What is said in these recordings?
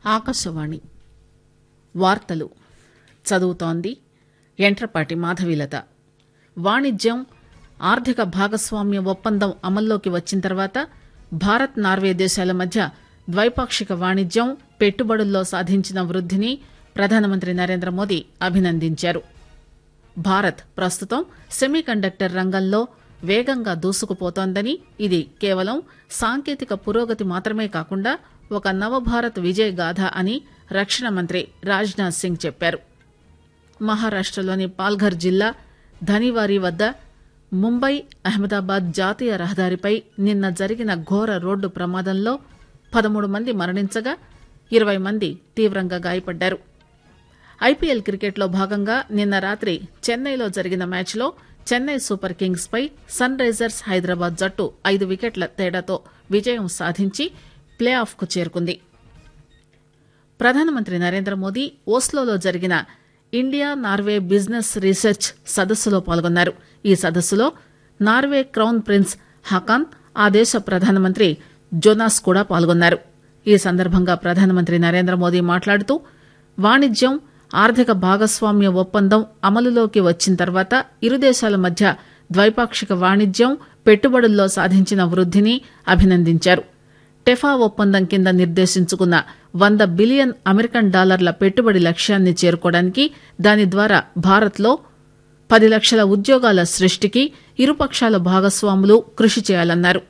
ఆకాశవాణి వార్తలు చదువుతోంది ఎంట్రపాటి మాధవీలత వాణిజ్యం ఆర్థిక భాగస్వామ్య ఒప్పందం అమల్లోకి వచ్చిన తర్వాత భారత్ నార్వే దేశాల మధ్య ద్వైపాక్షిక వాణిజ్యం పెట్టుబడుల్లో సాధించిన వృద్దిని ప్రధానమంత్రి నరేంద్ర మోదీ అభినందించారు భారత్ ప్రస్తుతం సెమీ కండక్టర్ రంగంలో వేగంగా దూసుకుపోతోందని ఇది కేవలం సాంకేతిక పురోగతి మాత్రమే కాకుండా ఒక నవభారత్ విజయ్ గాథ అని రక్షణ మంత్రి రాజ్నాథ్ సింగ్ చెప్పారు మహారాష్టలోని పాల్ఘర్ జిల్లా ధనివారి వద్ద ముంబై అహ్మదాబాద్ జాతీయ రహదారిపై నిన్న జరిగిన ఘోర రోడ్డు ప్రమాదంలో పదమూడు మంది మరణించగా ఇరవై మంది తీవ్రంగా గాయపడ్డారు ఐపీఎల్ క్రికెట్లో భాగంగా నిన్న రాత్రి చెన్నైలో జరిగిన మ్యాచ్లో చెన్నై సూపర్ కింగ్స్ పై సన్ రైజర్స్ హైదరాబాద్ జట్టు ఐదు వికెట్ల తేడాతో విజయం సాధించి ప్లే ఆఫ్ కు చేరుకుంది ప్రధానమంత్రి నరేంద్ర మోదీ ఓస్లోలో జరిగిన ఇండియా నార్వే బిజినెస్ రీసెర్చ్ సదస్సులో పాల్గొన్నారు ఈ సదస్సులో నార్వే క్రౌన్ ప్రిన్స్ హకాన్ ఆ దేశ ప్రధానమంత్రి జోనాస్ కూడా పాల్గొన్నారు ఈ సందర్భంగా ప్రధానమంత్రి నరేంద్ర మోదీ మాట్లాడుతూ వాణిజ్యం ఆర్థిక భాగస్వామ్య ఒప్పందం అమలులోకి వచ్చిన తర్వాత ఇరు దేశాల మధ్య ద్వైపాక్షిక వాణిజ్యం పెట్టుబడుల్లో సాధించిన వృద్దిని అభినందించారు టెఫా ఒప్పందం కింద నిర్దేశించుకున్న వంద బిలియన్ అమెరికన్ డాలర్ల పెట్టుబడి లక్ష్యాన్ని చేరుకోవడానికి దాని ద్వారా భారత్లో పది లక్షల ఉద్యోగాల సృష్టికి ఇరుపక్షాల భాగస్వాములు కృషి చేయాలన్నారు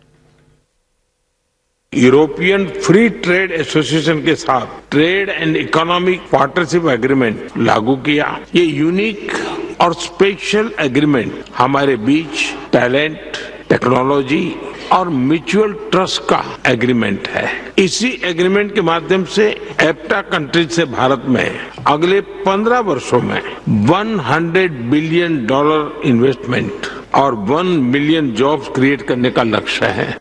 यूरोपियन फ्री ट्रेड एसोसिएशन के साथ trade and economic partnership agreement लागू किया ये यूनिक और स्पेशल एग्रीमेंट हमारे बीच टैलेंट टेक्नोलॉजी और म्यूचुअल ट्रस्ट का एग्रीमेंट है इसी एग्रीमेंट के माध्यम से एप्टा कंट्रीज से भारत में अगले 15 वर्षों में 100 बिलियन डॉलर इन्वेस्टमेंट और 1 मिलियन जॉब्स क्रिएट करने का लक्ष्य है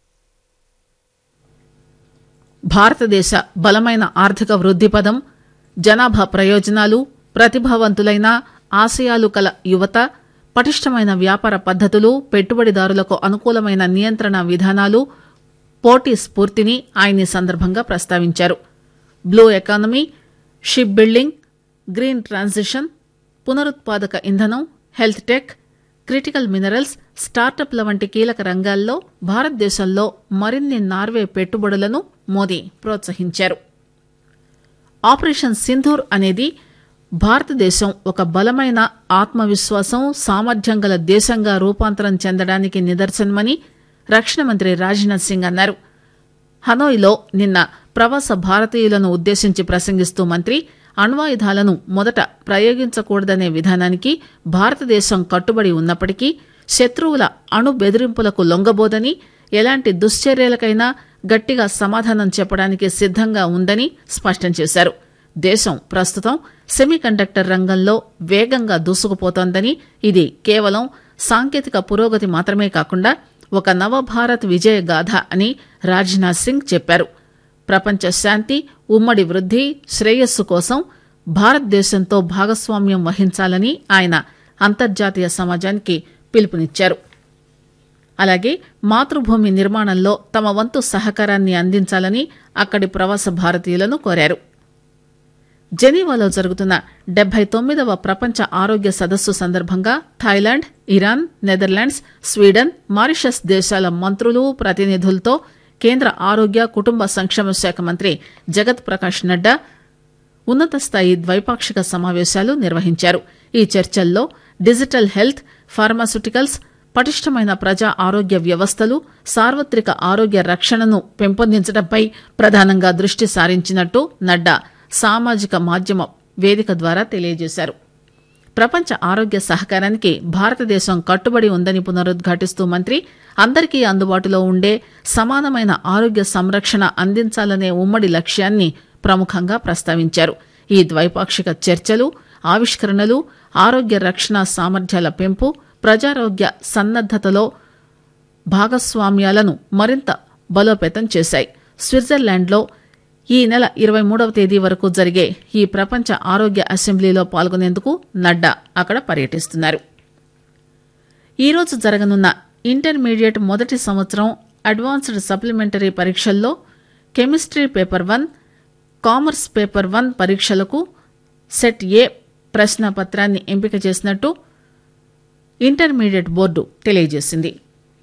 భారతదేశ బలమైన ఆర్థిక వృద్ది పదం జనాభా ప్రయోజనాలు ప్రతిభావంతులైన ఆశయాలు కల యువత పటిష్టమైన వ్యాపార పద్దతులు పెట్టుబడిదారులకు అనుకూలమైన నియంత్రణ విధానాలు పోటీ స్ఫూర్తిని ఆయన ఈ సందర్భంగా ప్రస్తావించారు blue economy ship building green transition పునరుత్పాదక ఇంధనం హెల్త్ టెక్ క్రిటికల్ మినరల్స్ స్టార్టప్ల వంటి కీలక రంగాల్లో భారతదేశంలో మరిన్ని నార్వే పెట్టుబడులను మోదీ ప్రోత్సహించారు ఆపరేషన్ సింధూర్ అనేది భారతదేశం ఒక బలమైన ఆత్మవిశ్వాసం సామర్థ్యం గల దేశంగా రూపాంతరం చెందడానికి నిదర్శనమని రక్షణ మంత్రి రాజ్నాథ్ సింగ్ అన్నారు హనోయిలో నిన్న ప్రవాస భారతీయులను ఉద్దేశించి ప్రసంగిస్తూ మంత్రి అణ్వాయుధాలను మొదట ప్రయోగించకూడదనే విధానానికి భారతదేశం కట్టుబడి ఉన్నప్పటికీ శత్రువుల అణు బెదిరింపులకు లొంగబోదని ఎలాంటి దుశ్చర్యలకైనా గట్టిగా సమాధానం చెప్పడానికి సిద్దంగా ఉందని స్పష్టం చేశారు దేశం ప్రస్తుతం సెమీ కండక్టర్ రంగంలో వేగంగా దూసుకుపోతోందని ఇది కేవలం సాంకేతిక పురోగతి మాత్రమే కాకుండా ఒక నవభారత్ విజయ గాథ అని రాజ్నాథ్ సింగ్ చెప్పారు ప్రపంచ శాంతి ఉమ్మడి వృద్ది శ్రేయస్సు కోసం భారతదేశంతో భాగస్వామ్యం వహించాలని ఆయన అంతర్జాతీయ సమాజానికి పిలుపునిచ్చారు అలాగే మాతృభూమి నిర్మాణంలో తమ వంతు సహకారాన్ని అందించాలని అక్కడి ప్రవాస భారతీయులను కోరారు జెనీవాలో జరుగుతున్న డెబ్బై తొమ్మిదవ ప్రపంచ ఆరోగ్య సదస్సు సందర్భంగా Thailand Iran Netherlands Sweden Mauritius దేశాల మంత్రులు ప్రతినిధులతో కేంద్ర ఆరోగ్య కుటుంబ సంక్షేమ శాఖ మంత్రి జగత్ ప్రకాష్ నడ్డా ఉన్నత స్థాయి ద్వైపాక్షిక సమావేశాలు నిర్వహించారు ఈ చర్చల్లో డిజిటల్ హెల్త్ ఫార్మాస్యూటికల్స్ పటిష్టమైన ప్రజా ఆరోగ్య వ్యవస్థలు సార్వత్రిక ఆరోగ్య రక్షణను పెంపొందించడంపై ప్రధానంగా దృష్టి సారించినట్టు నడ్డా సామాజిక మాధ్యమ వేదిక ద్వారా తెలియజేశారు ప్రపంచ ఆరోగ్య సహకారానికి భారతదేశం కట్టుబడి ఉందని పునరుద్ఘాటిస్తూ మంత్రి అందరికీ అందుబాటులో ఉండే సమానమైన ఆరోగ్య సంరక్షణ అందించాలనే ఉమ్మడి లక్ష్యాన్ని ప్రముఖంగా ప్రస్తావించారు ఈ ద్వైపాక్షిక చర్చలు ఆవిష్కరణలు ఆరోగ్య రక్షణ సామర్థ్యాల పెంపు ప్రజారోగ్య సన్నద్దతలో భాగస్వామ్యాలను మరింత బలోపేతం చేశాయి స్విట్జర్లాండ్లో ఈ నెల ఇరవై మూడవ తేదీ వరకు జరిగే ఈ ప్రపంచ ఆరోగ్య అసెంబ్లీలో పాల్గొనేందుకు నడ్డా అక్కడ పర్యటిస్తున్నారు ఈరోజు జరగనున్న ఇంటర్మీడియట్ మొదటి సంవత్సరం అడ్వాన్స్డ్ సప్లిమెంటరీ పరీక్షల్లో chemistry paper one commerce paper one పరీక్షలకు సెట్ ఏ ప్రశ్న పత్రాన్ని ఎంపిక చేసినట్టు ఇంటర్మీడియట్ బోర్డు తెలియజేసింది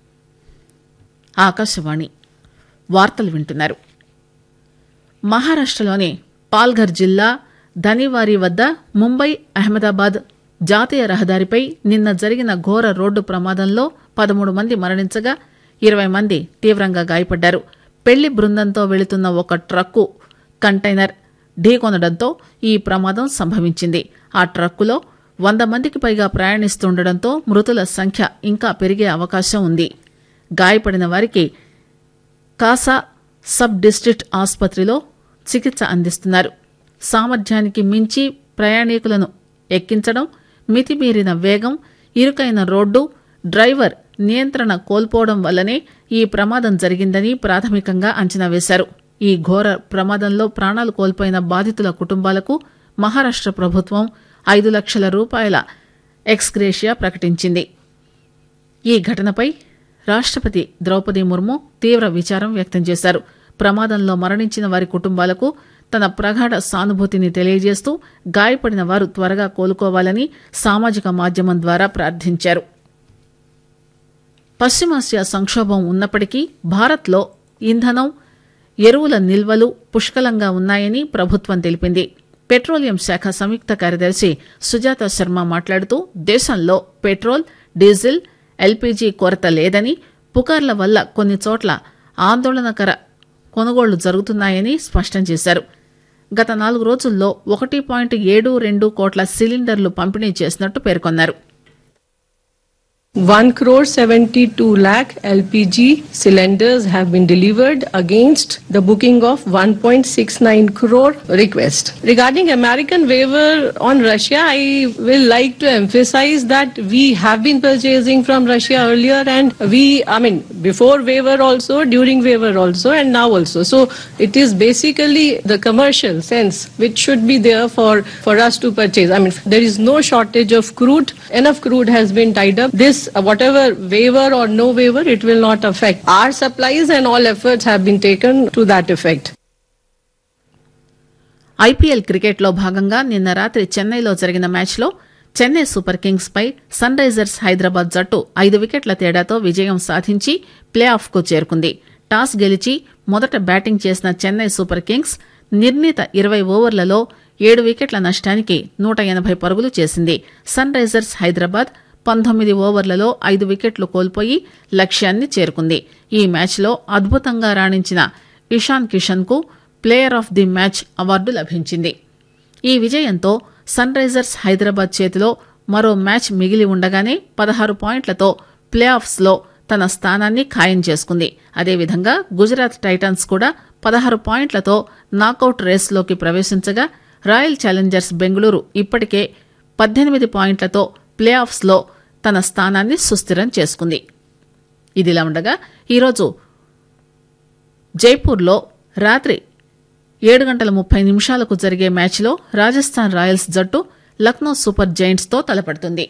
ఆకాశవాణి వార్తలు వింటున్నారు మహారాష్టలోని పాల్ఘర్ జిల్లా ధనివారి వద్ద ముంబై అహ్మదాబాద్ జాతీయ రహదారిపై నిన్న జరిగిన ఘోర రోడ్డు ప్రమాదంలో పదమూడు మంది మరణించగా ఇరవై మంది తీవ్రంగా గాయపడ్డారు పెళ్లి బృందంతో వెళుతున్న ఒక ట్రక్కు కంటైనర్ ఢీకొనడంతో ఈ ప్రమాదం సంభవించింది ఆ ట్రక్కులో వంద మందికి పైగా ప్రయాణిస్తుండటంతో మృతుల సంఖ్య ఇంకా పెరిగే అవకాశం ఉంది గాయపడిన వారికి కాసా సబ్ డిస్టిక్ట్ ఆసుపత్రిలో చికిత్స అందిస్తున్నారు సామర్థ్యానికి మించి ప్రయాణికులను ఎక్కించడం మితిమీరిన వేగం ఇరుకైన రోడ్డు డ్రైవర్ నియంత్రణ కోల్పోవడం వల్లనే ఈ ప్రమాదం జరిగిందని ప్రాథమికంగా అంచనా వేశారు ఈ ఘోర ప్రమాదంలో ప్రాణాలు కోల్పోయిన బాధితుల కుటుంబాలకు మహారాష్ట ప్రభుత్వం ఐదు లక్షల రూపాయల ఎక్స్గ్రేషియా ప్రకటించింది ఈ ఘటనపై రాష్టపతి ద్రౌపది ముర్ము తీవ్ర విచారం వ్యక్తం చేశారు ప్రమాదంలో మరణించిన వారి కుటుంబాలకు తన ప్రగాఢ సానుభూతిని తెలియజేస్తూ గాయపడిన వారు త్వరగా కోలుకోవాలని సామాజిక మాధ్యమం ద్వారా ప్రార్థించారు పశ్చిమాసియా సంక్షోభం ఉన్నప్పటికీ భారత్లో ఇంధనం ఎరువుల నిల్వలు పుష్కలంగా ఉన్నాయని ప్రభుత్వం తెలిపింది పెట్రోలియం శాఖ సంయుక్త కార్యదర్శి సుజాత శర్మ మాట్లాడుతూ దేశంలో పెట్రోల్ డీజిల్ ఎల్పీజీ కొరత లేదని పుకార్ల వల్ల కొన్ని చోట్ల ఆందోళనకర కొనుగోళ్లు జరుగుతున్నాయని స్పష్టం చేశారు గత నాలుగు రోజుల్లో ఒకటి పాయింట్ ఏడు రెండు కోట్ల సిలిండర్లు పంపిణీ చేసినట్టు పేర్కొన్నారు 1 crore 72 lakh LPG cylinders have been delivered against the booking of 1.69 crore request. Regarding American waiver on Russia, I will like to emphasize that we have been purchasing from Russia earlier and we, I mean, before waiver also, during waiver also and now also. So it is basically the commercial sense which should be there for, for us to purchase. I mean, there is no shortage of crude. Enough crude has been tied up. This, uh, whatever waiver or no waiver, it will not affect our supplies and all efforts have been taken to that effect. IPL క్రికెట్లో భాగంగా నిన్న రాత్రి చెన్నైలో జరిగిన మ్యాచ్లో Chennai Super Kings పై Sunrisers Hyderabad జట్టు ఐదు వికెట్ల తేడాతో విజయం సాధించి ప్లే ఆఫ్ కు చేరుకుంది టాస్ గెలిచి మొదట బ్యాటింగ్ చేసిన చెన్నై సూపర్ కింగ్స్ నిర్ణీత ఇరవై ఓవర్లలో ఏడు వికెట్ల నష్టానికి నూట ఎనభై పరుగులు చేసింది సన్ రైజర్స్ హైదరాబాద్ పంతొమ్మిది ఓవర్లలో ఐదు వికెట్లు కోల్పోయి లక్ష్యాన్ని చేరుకుంది ఈ మ్యాచ్లో అద్భుతంగా రాణించిన ఇషాన్ కిషన్ కు player of the match award లభించింది ఈ విజయంతో సన్ రైజర్స్ హైదరాబాద్ చేతిలో మరో మ్యాచ్ మిగిలి ఉండగానే పదహారు పాయింట్లతో ప్లే ఆఫ్స్ లో తన స్థానాన్ని ఖాయం చేసుకుంది అదేవిధంగా గుజరాత్ టైటన్స్ కూడా పదహారు పాయింట్లతో నాకౌట్ రేసులోకి ప్రవేశించగా రాయల్ ఛాలెంజర్స్ బెంగళూరు ఇప్పటికే పద్దెనిమిది పాయింట్లతో ప్లే ఆఫ్స్ లో తన స్థానాన్ని సుస్థిరం చేసుకుంది ఇదిలా ఉండగా ఈరోజు జైపూర్లో రాత్రి ఏడు గంటల ముప్పై నిమిషాలకు జరిగే మ్యాచ్లో రాజస్థాన్ రాయల్స్ జట్టు లక్నో సూపర్ జైంట్స్ తో తలపడుతుంది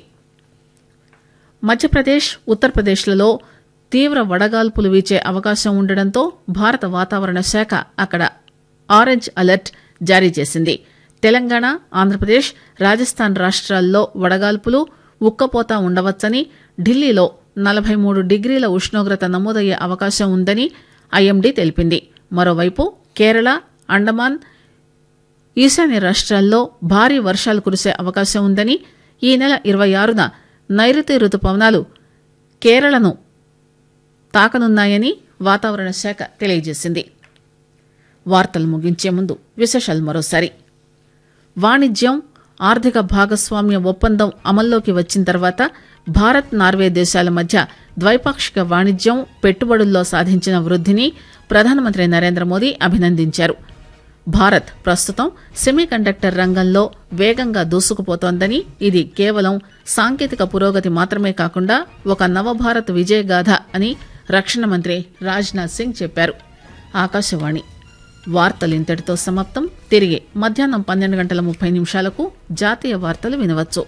మధ్యప్రదేశ్ ఉత్తరప్రదేశ్లలో తీవ్ర వడగాల్పులు వీచే అవకాశం ఉండడంతో భారత వాతావరణ శాఖ అక్కడ ఆరెంజ్ అలర్ట్ జారీ చేసింది తెలంగాణ ఆంధ్రప్రదేశ్ రాజస్థాన్ రాష్ట్రాల్లో వడగాల్పులు ఉక్కపోత ఉండవచ్చని ఢిల్లీలో నలభై మూడు డిగ్రీల ఉష్ణోగ్రత నమోదయ్యే అవకాశం ఉందని ఐఎండీ తెలిపింది మరోవైపు కేరళ అండమాన్ ఈశాన్య రాష్ట్రాల్లో భారీ వర్షాలు కురిసే అవకాశం ఉందని ఈ నెల ఇరవై ఆరున నైరుతి రుతుపవనాలు కేరళను తాకనున్నాయని వాతావరణ శాఖ తెలియజేసింది వార్తలు ముగించే ముందు విశేషాలు మరోసారి వాణిజ్యం ఆర్థిక భాగస్వామ్య ఒప్పందం అమల్లోకి వచ్చిన తర్వాత భారత్ నార్వే దేశాల మధ్య ద్వైపాక్షిక వాణిజ్యం పెట్టుబడుల్లో సాధించిన వృద్ధిని ప్రధానమంత్రి నరేంద్ర మోదీ అభినందించారు భారత్ ప్రస్తుతం సెమీకండక్టర్ రంగంలో వేగంగా దూసుకుపోతోందని ఇది కేవలం సాంకేతిక పురోగతి మాత్రమే కాకుండా ఒక నవభారత్ విజయగాథ అని రక్షణ మంత్రి రాజ్నాథ్ సింగ్ చెప్పారు ఆకాశవాణి వార్తలు ఇంతటితో సమాప్తం తిరిగి మధ్యాహ్నం పన్నెండు గంటల ముప్పై నిమిషాలకు జాతీయ వార్తలు వినవచ్చు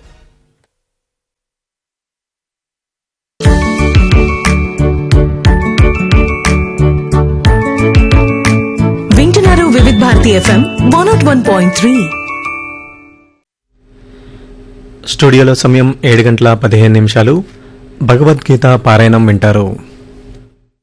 వింటున్నారు వింటున్నారు Vividh Bharati FM one nought one point three స్టూడియోలో సమయం ఏడు గంటల పదిహేను నిమిషాలు భగవద్గీత పారాయణం వింటారు